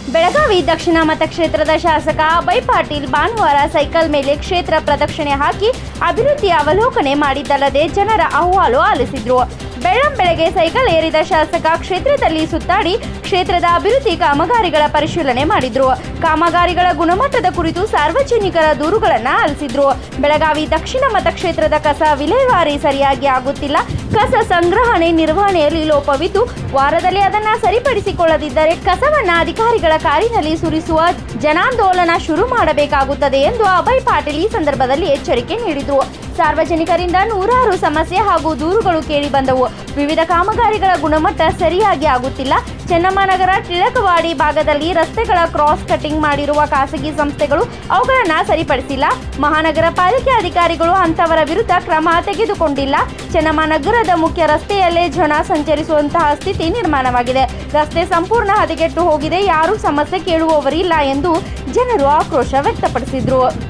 ಬೆಳಗಾವಿ ದಕ್ಷಿಣ ಮತಕ್ಷೇತ್ರದ ಶಾಸಕ ಅಭಯ್ ಪಾಟೀಲ್ ಭಾನುವಾರ ಸೈಕಲ್ ಮೇಲೆ ಕ್ಷೇತ್ರ ಪ್ರದಕ್ಷಿಣೆ ಹಾಕಿ ಅಭಿವೃದ್ಧಿ ಅವಲೋಕನೆ ಮಾಡಿದ್ದಲ್ಲದೆ ಜನರ ಅಹವಾಲು ಆಲಿಸಿದ್ರು ಬೆಳ್ಳಂ ಬೆಳಗ್ಗೆ ಸೈಕಲ್ ಏರಿದ ಶಾಸಕ ಕ್ಷೇತ್ರದಲ್ಲಿ ಸುತ್ತಾಡಿ ಕ್ಷೇತ್ರದ ಅಭಿವೃದ್ಧಿ ಕಾಮಗಾರಿಗಳ ಪರಿಶೀಲನೆ ಮಾಡಿದ್ರು ಕಾಮಗಾರಿಗಳ ಗುಣಮಟ್ಟದ ಕುರಿತು ಸಾರ್ವಜನಿಕರ ದೂರುಗಳನ್ನು ಆಲಿಸಿದ್ರು ಬೆಳಗಾವಿ ದಕ್ಷಿಣ ಮತಕ್ಷೇತ್ರದ ಕಸ ವಿಲೇವಾರಿ ಸರಿಯಾಗಿ ಆಗುತ್ತಿಲ್ಲ ಕಸ ಸಂಗ್ರಹಣೆ ನಿರ್ವಹಣೆಯಲ್ಲಿ ಲೋಪವಿದ್ದು ವಾರದಲ್ಲಿ ಅದನ್ನ ಸರಿಪಡಿಸಿಕೊಳ್ಳದಿದ್ದರೆ ಕಸವನ್ನ ಅಧಿಕಾರಿಗಳ ಕಾರಿನಲ್ಲಿ ಸುರಿಸುವ ಜನಾಂದೋಲನ ಶುರು ಮಾಡಬೇಕಾಗುತ್ತದೆ ಎಂದು ಅಭಯ್ ಪಾಟೀಲ್ ಈ ಸಂದರ್ಭದಲ್ಲಿ ಎಚ್ಚರಿಕೆ ನೀಡಿದರು ಸಾರ್ವಜನಿಕರಿಂದ ನೂರಾರು ಸಮಸ್ಯೆ ಹಾಗೂ ದೂರುಗಳು ಕೇಳಿ ಬಂದವು ವಿವಿಧ ಕಾಮಗಾರಿಗಳ ಗುಣಮಟ್ಟ ಸರಿಯಾಗಿ ಆಗುತ್ತಿಲ್ಲ ಚೆನ್ನಮ್ಮನಗರ ಟಿಳಕವಾಡಿ ಭಾಗದಲ್ಲಿ ರಸ್ತೆಗಳ ಕ್ರಾಸ್ ಕಟಿಂಗ್ ಮಾಡಿರುವ ಖಾಸಗಿ ಸಂಸ್ಥೆಗಳು ಅವುಗಳನ್ನು ಸರಿಪಡಿಸಿಲ್ಲ ಮಹಾನಗರ ಪಾಲಿಕೆ ಅಧಿಕಾರಿಗಳು ಅಂತವರ ವಿರುದ್ಧ ಕ್ರಮ ತೆಗೆದುಕೊಂಡಿಲ್ಲ ಚೆನ್ನಮ್ಮನಗರದ ಮುಖ್ಯ ರಸ್ತೆಯಲ್ಲೇ ಜನ ಸಂಚರಿಸುವಂತಹ ಸ್ಥಿತಿ ನಿರ್ಮಾಣವಾಗಿದೆ ರಸ್ತೆ ಸಂಪೂರ್ಣ ಹದಗೆಟ್ಟು ಹೋಗಿದೆ ಯಾರೂ ಸಮಸ್ಯೆ ಕೇಳುವವರಿಲ್ಲ ಎಂದು ಜನರು ಆಕ್ರೋಶ ವ್ಯಕ್ತಪಡಿಸಿದ್ರು